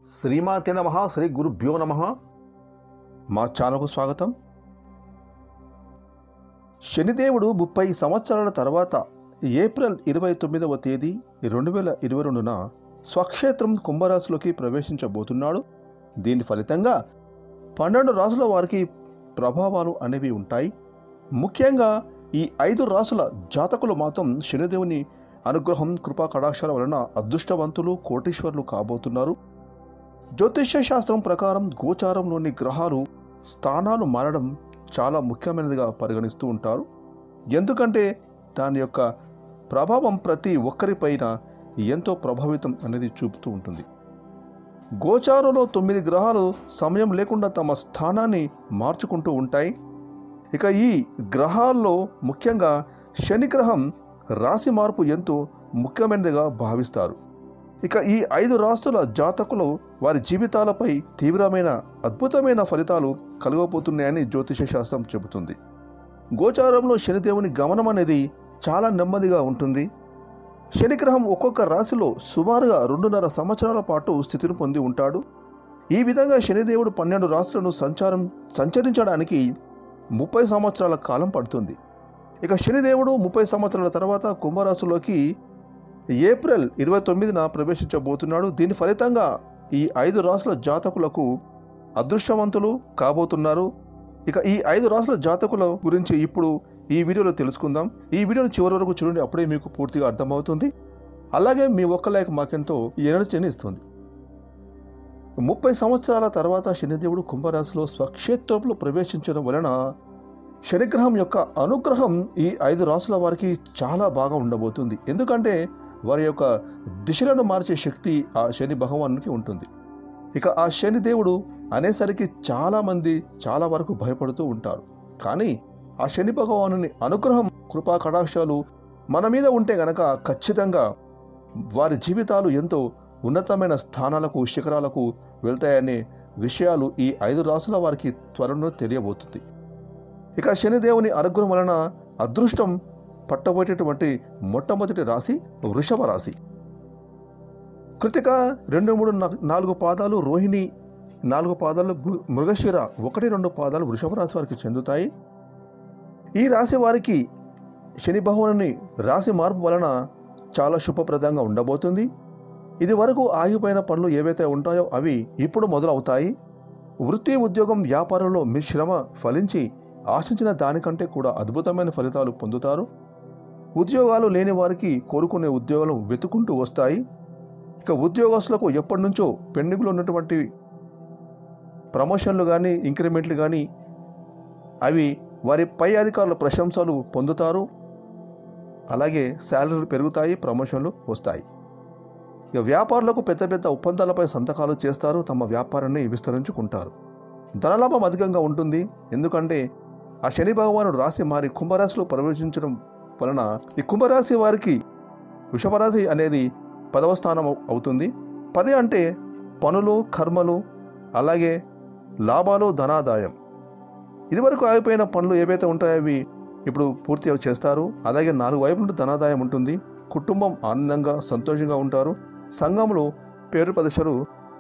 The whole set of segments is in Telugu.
శ్రీమాతే నమ శ్రీ గురుభ్యో నమ మా ఛానల్కు స్వాగతం శనిదేవుడు ముప్పై సంవత్సరాల తర్వాత ఏప్రిల్ ఇరవై తొమ్మిదవ తేదీ రెండు వేల ఇరవై రెండున స్వక్షేత్రం కుంభరాశిలోకి ప్రవేశించబోతున్నాడు దీని ఫలితంగా పన్నెండు రాసుల వారికి ప్రభావాలు అనేవి ఉంటాయి ముఖ్యంగా ఈ ఐదు రాసుల జాతకులు మాత్రం శనిదేవుని అనుగ్రహం కృపా కటాక్షాల వలన అదృష్టవంతులు కోటీశ్వరులు కాబోతున్నారు జ్యోతిష్య శాస్త్రం ప్రకారం గోచారంలోని గ్రహాలు స్థానాలు మారడం చాలా ముఖ్యమైనదిగా పరిగణిస్తూ ఉంటారు ఎందుకంటే దాని యొక్క ప్రభావం ప్రతి ఒక్కరిపైన ఎంతో ప్రభావితం అనేది చూపుతూ ఉంటుంది గోచారంలో తొమ్మిది గ్రహాలు సమయం లేకుండా తమ స్థానాన్ని మార్చుకుంటూ ఉంటాయి ఇక ఈ గ్రహాల్లో ముఖ్యంగా శని గ్రహం రాశి మార్పు ఎంతో ముఖ్యమైనదిగా భావిస్తారు ఇక ఈ ఐదు రాష్ట్రాల జాతకులు వారి జీవితాలపై తీవ్రమైన అద్భుతమైన ఫలితాలు కలగబోతున్నాయని జ్యోతిష శాస్త్రం చెబుతుంది గోచారంలో శనిదేవుని గమనం అనేది చాలా నెమ్మదిగా ఉంటుంది శనిగ్రహం ఒక్కొక్క రాశిలో సుమారుగా రెండున్నర సంవత్సరాల పాటు స్థితిని పొంది ఉంటాడు ఈ విధంగా శనిదేవుడు పన్నెండు రాశులను సంచారం సంచరించడానికి ముప్పై సంవత్సరాల కాలం పడుతుంది ఇక శనిదేవుడు ముప్పై సంవత్సరాల తర్వాత కుంభరాశిలోకి ఏప్రిల్ ఇరవై తొమ్మిదిన ప్రవేశించబోతున్నాడు దీని ఫలితంగా ఈ ఐదు రాసుల జాతకులకు అదృష్టవంతులు కాబోతున్నారు ఇక ఈ ఐదు రాసుల జాతకుల గురించి ఇప్పుడు ఈ వీడియోలో తెలుసుకుందాం ఈ వీడియోని చివరి వరకు చూడండి అప్పుడే మీకు పూర్తిగా అర్థమవుతుంది అలాగే మీ ఒక్క లైక్ మాకెంతో ఎనర్జీని ఇస్తుంది ముప్పై సంవత్సరాల తర్వాత శనిదేవుడు కుంభరాశిలో స్వక్షేత్రంలో ప్రవేశించడం వలన శనిగ్రహం యొక్క అనుగ్రహం ఈ ఐదు రాసుల వారికి చాలా బాగా ఉండబోతుంది ఎందుకంటే వారి యొక్క దిశలను మార్చే శక్తి ఆ శని భగవానునికి ఉంటుంది ఇక ఆ శని దేవుడు అనేసరికి చాలామంది చాలా వరకు భయపడుతూ ఉంటారు కానీ ఆ శని భగవానుని అనుగ్రహం కృపా కటాక్షాలు మన మీద ఉంటే గనక ఖచ్చితంగా వారి జీవితాలు ఎంతో ఉన్నతమైన స్థానాలకు శిఖరాలకు వెళ్తాయనే విషయాలు ఈ ఐదు రాసుల వారికి త్వరలో తెలియబోతుంది ఇక శనిదేవుని అనుగ్రహం వలన అదృష్టం పట్టబోయేటటువంటి మొట్టమొదటి రాశి వృషభ రాశి కృతిక రెండు మూడు నా- నాలుగు పాదాలు రోహిణి నాలుగు పాదాలు మృ- మృగశిర ఒకటి రెండు పాదాలు వృషభ రాశి వారికి చెందుతాయి ఈ రాశి వారికి శని భగవానుని రాశి మార్పు వలన చాలా శుభప్రదంగా ఉండబోతుంది ఇది వరకు ఆగిపోయిన పనులు ఏవైతే ఉంటాయో అవి ఇప్పుడు మొదలవుతాయి వృత్తి ఉద్యోగం వ్యాపారంలో మీ శ్రమ ఫలించి ఆశించిన దానికంటే కూడా అద్భుతమైన ఫలితాలు పొందుతారు ఉద్యోగాలు లేని వారికి కోరుకునే ఉద్యోగాలు వెతుకుంటూ వస్తాయి ఇక ఉద్యోగస్తులకు ఎప్పటి నుంచో పెండింగ్లో ఉన్నటువంటి ప్రమోషన్లు కానీ ఇంక్రిమెంట్లు కానీ అవి వారి పై అధికారుల ప్రశంసలు పొందుతారు అలాగే శాలరీలు పెరుగుతాయి ప్రమోషన్లు వస్తాయి ఇక వ్యాపారులకు పెద్ద పెద్ద ఒప్పందాలపై సంతకాలు చేస్తారు తమ వ్యాపారాన్ని విస్తరించుకుంటారు ధనలాభం అధికంగా ఉంటుంది ఎందుకంటే ఆ శని భగవానుడు రాశి మారి కుంభరాశిలో ప్రవేశించడం వలన ఈ కుంభరాశి వారికి వృషభరాశి అనేది పదవ స్థానం అవు- అవుతుంది పది అంటే పనులు కర్మలు అలాగే లాభాలు ధనాదాయం ఇదివరకు ఆగిపోయిన పనులు ఏవైతే ఉంటాయో అవి ఇప్పుడు పూర్తి చేస్తారు అలాగే నాలుగు వైపుల నుండి ధనాదాయం ఉంటుంది కుటుంబం ఆనందంగా సంతోషంగా ఉంటారు సంఘంలో పేరు ప్రదర్శలు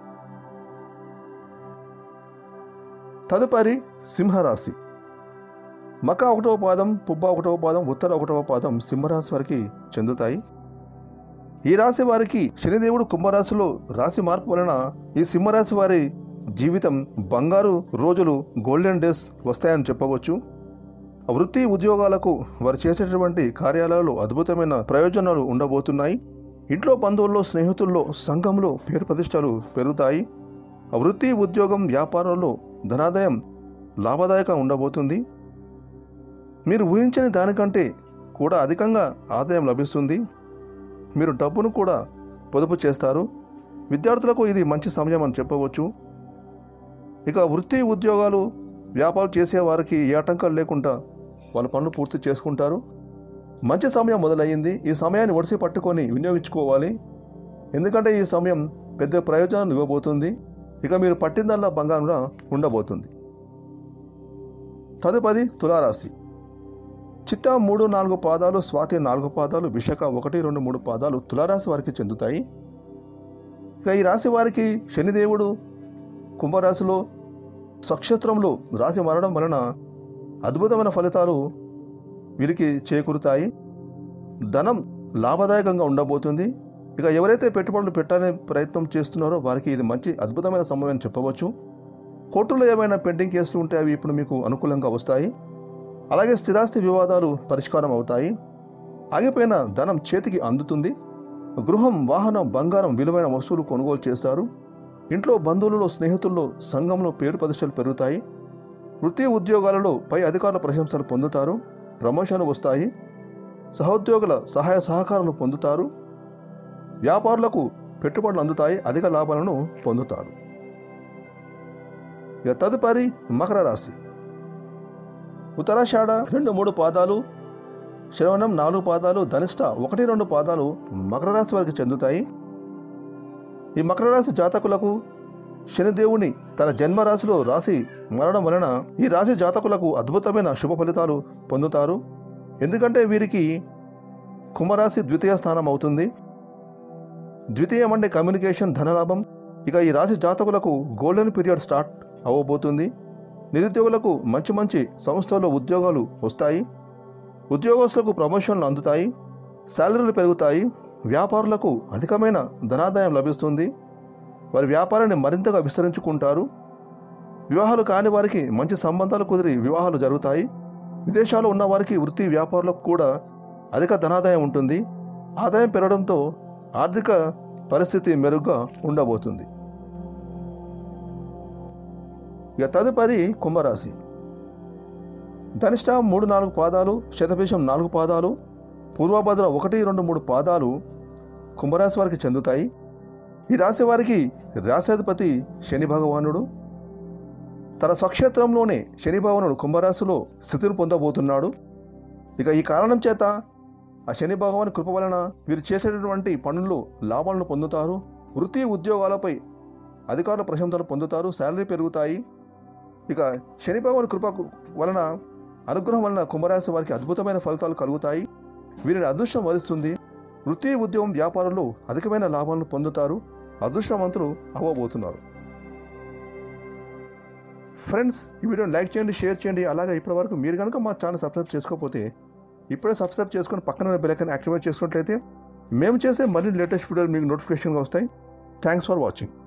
తదుపరి సింహరాశి మక ఒకటవ పాదం పుబ్బ ఒకటవ పాదం ఉత్తర ఒకటవ పాదం సింహరాశి వారికి చెందుతాయి ఈ రాశి వారికి శనిదేవుడు కుంభరాశిలో రాశి మార్పు వలన ఈ సింహరాశి వారి జీవితం బంగారు రోజులు గోల్డెన్ డేస్ వస్తాయని చెప్పవచ్చు వృత్తి ఉద్యోగాలకు వారు చేసేటటువంటి కార్యాలయాల్లో అద్భుతమైన ప్రయోజనాలు ఉండబోతున్నాయి ఇంట్లో బంధువుల్లో స్నేహితుల్లో సంఘంలో పేరు ప్రతిష్టలు పెరుగుతాయి వృత్తి ఉద్యోగం వ్యాపారంలో ధనాదాయం లాభదాయకంగా ఉండబోతుంది మీరు ఊహించని దానికంటే కూడా అధికంగా ఆదాయం లభిస్తుంది మీరు డబ్బును కూడా పొదుపు చేస్తారు విద్యార్థులకు ఇది మంచి సమయం అని చెప్పవచ్చు ఇక వృత్తి ఉద్యోగాలు వ్యాపారం చేసే వారికి ఏ ఆటంకాలు లేకుండా వాళ్ళ పనులు పూర్తి చేసుకుంటారు మంచి సమయం మొదలయ్యింది ఈ సమయాన్ని ఒడిసి పట్టుకొని వినియోగించుకోవాలి ఎందుకంటే ఈ సమయం పెద్ద ప్రయోజనాలు ఇవ్వబోతుంది ఇక మీరు పట్టిందల్లా బంగారంగా ఉండబోతుంది తదుపరి తులారాశి చిత్తా మూడు నాలుగు పాదాలు స్వాతి నాలుగు పాదాలు విశాఖ ఒకటి రెండు మూడు పాదాలు తులారాశి వారికి చెందుతాయి ఇక ఈ రాశి వారికి శనిదేవుడు కుంభరాశిలో సక్షేత్రంలో రాశి మారడం వలన అద్భుతమైన ఫలితాలు వీరికి చేకూరుతాయి ధనం లాభదాయకంగా ఉండబోతుంది ఇక ఎవరైతే పెట్టుబడులు పెట్టాలనే ప్రయత్నం చేస్తున్నారో వారికి ఇది మంచి అద్భుతమైన సమయం అని చెప్పవచ్చు కోర్టులో ఏమైనా పెండింగ్ కేసులు ఉంటే అవి ఇప్పుడు మీకు అనుకూలంగా వస్తాయి అలాగే స్థిరాస్తి వివాదాలు పరిష్కారం అవుతాయి ఆగిపోయిన ధనం చేతికి అందుతుంది గృహం వాహనం బంగారం విలువైన వస్తువులు కొనుగోలు చేస్తారు ఇంట్లో బంధువులలో స్నేహితుల్లో సంఘంలో పేరు ప్రతిష్టలు పెరుగుతాయి వృత్తి ఉద్యోగాలలో పై అధికారుల ప్రశంసలు పొందుతారు ప్రమోషన్లు వస్తాయి సహోద్యోగుల సహాయ సహకారాలు పొందుతారు వ్యాపారులకు పెట్టుబడులు అందుతాయి అధిక లాభాలను పొందుతారు ఇక తదుపరి మకర రాశి ఉత్తరాషాఢ రెండు మూడు పాదాలు శ్రవణం నాలుగు పాదాలు ధనిష్ట ఒకటి రెండు పాదాలు మకర రాశి వారికి చెందుతాయి ఈ మకర రాశి జాతకులకు శనిదేవుని తన జన్మరాశిలో రాశి మారడం వలన ఈ రాశి జాతకులకు అద్భుతమైన శుభ ఫలితాలు పొందుతారు ఎందుకంటే వీరికి కుంభరాశి ద్వితీయ స్థానం అవుతుంది ద్వితీయం అంటే కమ్యూనికేషన్ ధనలాభం ఇక ఈ రాశి జాతకులకు గోల్డెన్ పీరియడ్ స్టార్ట్ అవ్వబోతుంది నిరుద్యోగులకు మంచి మంచి సంస్థల్లో ఉద్యోగాలు వస్తాయి ఉద్యోగస్తులకు ప్రమోషన్లు అందుతాయి శాలరీలు పెరుగుతాయి వ్యాపారులకు అధికమైన ధనాదాయం లభిస్తుంది వారి వ్యాపారాన్ని మరింతగా విస్తరించుకుంటారు వివాహాలు కాని వారికి మంచి సంబంధాలు కుదిరి వివాహాలు జరుగుతాయి విదేశాల్లో ఉన్న వారికి వృత్తి వ్యాపారులకు కూడా అధిక ధనాదాయం ఉంటుంది ఆదాయం పెరగడంతో ఆర్థిక పరిస్థితి మెరుగ్గా ఉండబోతుంది ఇక తదుపరి కుంభరాశి ధనిష్ట మూడు నాలుగు పాదాలు శతభిషం నాలుగు పాదాలు పూర్వభద్ర ఒకటి రెండు మూడు పాదాలు కుంభరాశి వారికి చెందుతాయి ఈ రాశి వారికి రాశాధిపతి శని భగవానుడు తన స్వక్షేత్రంలోనే శని భగవానుడు కుంభరాశిలో స్థితిని పొందబోతున్నాడు ఇక ఈ కారణం చేత ఆ శని భగవాన్ కృప వలన వీరు చేసేటటువంటి పనుల్లో లాభాలను పొందుతారు వృత్తి ఉద్యోగాలపై అధికారుల ప్రశంసలు పొందుతారు శాలరీ పెరుగుతాయి ఇక శని భగవాన్ కృప వలన అనుగ్రహం వలన కుంభరాశి వారికి అద్భుతమైన ఫలితాలు కలుగుతాయి వీరిని అదృష్టం వరిస్తుంది వృత్తి ఉద్యోగం వ్యాపారంలో అధికమైన లాభాలను పొందుతారు అదృష్టవంతులు అవ్వబోతున్నారు ఫ్రెండ్స్ ఈ వీడియోని లైక్ చేయండి షేర్ చేయండి అలాగే ఇప్పటివరకు మీరు కనుక మా ఛానల్ సబ్స్క్రైబ్ చేసుకోకపోతే ఇప్పుడే సబ్స్క్రైబ్ చేసుకొని పక్కన ఉన్న బెల్ ఐకాన్ యాక్టివేట్ చేసుకున్నట్లయితే మేము చేసే మరిన్ని లేటెస్ట్ వీడియోలు మీకు నోటిఫికేషన్గా వస్తాయి థ్యాంక్స్ ఫర్ వాచింగ్